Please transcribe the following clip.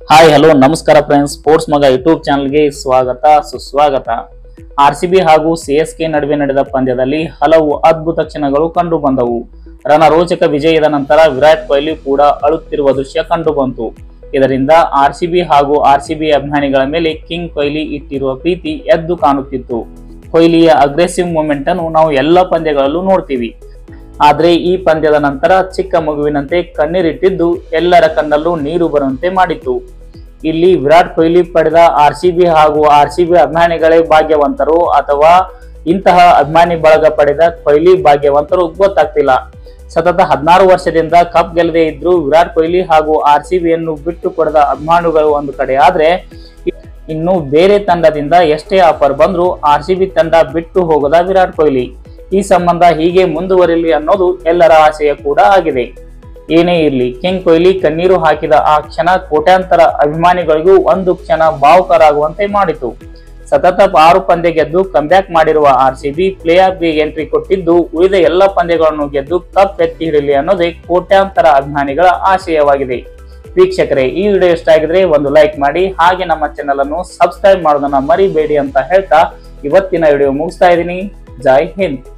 hi hello ನಮಸ್ಕಾರ friends sports ಮಗ YouTube ಚಾನಲ್ಗೆ ಸ್ವಾಗತ ಸುಸ್ವಾಗತ ಆರ್ ಸಿ ಬಿ ಹಾಗೂ ಸಿ ಎಸ್ ಕೆ ನಡುವೆ ನಡೆದ ಪಂದ್ಯದಲ್ಲಿ ಹಲವು ಅದ್ಭುತ ಕ್ಷಣಗಳು ಕಂಡು ಬಂದವು ರಣರೋಚಕ ವಿಜಯದ ನಂತರ ವಿರಾಟ್ ಕೊಹ್ಲಿ ಕೂಡ ಅಳುತ್ತಿರುವ ದೃಶ್ಯ ಕಂಡು ಬಂತು ಇದರಿಂದ ಆರ್ ಸಿ ಬಿ ಹಾಗೂ ಆರ್ ಸಿ ಬಿ ಅಭಿಮಾನಿಗಳ ಮೇಲೆ ಕಿಂಗ್ ಕೊಹ್ಲಿ ಇಟ್ಟಿರುವ ಪ್ರೀತಿ ಎದ್ದು ಕಾಣುತ್ತಿತ್ತು ಕೊಹ್ಲಿಯ ಅಗ್ರೆಸಿವ್ ಮೂಮೆಂಟ್ ಅನ್ನು ನಾವು ಎಲ್ಲ ಪಂದ್ಯಗಳಲ್ಲೂ ನೋಡ್ತೀವಿ ಆದ್ರೆ ಈ ಪಂದ್ಯದ ನಂತರ ಚಿಕ್ಕ ಮಗುವಿನಂತೆ ಕಣ್ಣೀರಿಟ್ಟಿದ್ದು ಎಲ್ಲರ ಕಣ್ಣಲ್ಲೂ ನೀರು ಬರುವಂತೆ ಮಾಡಿತು ಇಲ್ಲಿ ವಿರಾಟ್ ಕೊಹ್ಲಿ ಪಡೆದ ಆರ್ ಸಿ ಬಿ ಹಾಗೂ ಆರ್ ಸಿ ಬಿ ಅಭಿಮಾನಿಗಳೇ ಭಾಗ್ಯವಂತರು ಅಥವಾ ಇಂತಹ ಅಭಿಮಾನಿ ಬಳಗ ಪಡೆದ ಕೊಹ್ಲಿ ಭಾಗ್ಯವಂತರು ಗೊತ್ತಾಗ್ತಿಲ್ಲ ಸತತ ಹದಿನಾರು ವರ್ಷದಿಂದ ಕಪ್ ಗೆಲ್ಲದೆ ಇದ್ರು ವಿರಾಟ್ ಕೊಹ್ಲಿ ಹಾಗೂ ಆರ್ ಸಿ ಬಿಯನ್ನು ಬಿಟ್ಟು ಕೊಡದ ಅಭಿಮಾನಿಗಳು ಒಂದು ಕಡೆ ಆದ್ರೆ ಇನ್ನು ಬೇರೆ ತಂಡದಿಂದ ಎಷ್ಟೇ ಆಫರ್ ಬಂದ್ರು ಆರ್ ಸಿ ಬಿ ತಂಡ ಬಿಟ್ಟು ಹೋಗದ ವಿರಾಟ್ ಕೊಹ್ಲಿ ಈ ಸಂಬಂಧ ಹೀಗೆ ಮುಂದುವರಿಲಿ ಅನ್ನೋದು ಎಲ್ಲರ ಆಶಯ ಕೂಡ ಆಗಿದೆ ಏನೇ ಇರಲಿ ಕಿಂಗ್ ಕೊಹ್ಲಿ ಕಣ್ಣೀರು ಹಾಕಿದ ಆ ಕ್ಷಣ ಕೋಟ್ಯಾಂತರ ಅಭಿಮಾನಿಗಳಿಗೂ ಒಂದು ಕ್ಷಣ ಭಾವುಕರಾಗುವಂತೆ ಮಾಡಿತು ಸತತ ಆರು ಪಂದ್ಯ ಗೆದ್ದು ಕಂಬ್ಯಾಕ್ ಮಾಡಿರುವ ಆರ್ ಸಿ ಬಿ ಪ್ಲೇ ಆಫ್ಗೆ ಎಂಟ್ರಿ ಕೊಟ್ಟಿದ್ದು ಉಳಿದ ಎಲ್ಲ ಪಂದ್ಯಗಳನ್ನು ಗೆದ್ದು ಕಪ್ ಎತ್ತಿ ಹಿಡಿಯಲಿ ಅನ್ನೋದೇ ಕೋಟ್ಯಾಂತರ ಅಭಿಮಾನಿಗಳ ಆಶಯವಾಗಿದೆ ವೀಕ್ಷಕರೇ ಈ ವಿಡಿಯೋ ಇಷ್ಟ ಆಗಿದ್ರೆ ಒಂದು ಲೈಕ್ ಮಾಡಿ ಹಾಗೆ ನಮ್ಮ ಚಾನೆಲ್ ಅನ್ನು ಸಬ್ಸ್ಕ್ರೈಬ್ ಮಾಡೋದನ್ನ ಮರಿಬೇಡಿ ಅಂತ ಹೇಳ್ತಾ ಇವತ್ತಿನ ವಿಡಿಯೋ ಮುಗಿಸ್ತಾ ಇದ್ದೀನಿ ಜೈ ಹಿಂದ್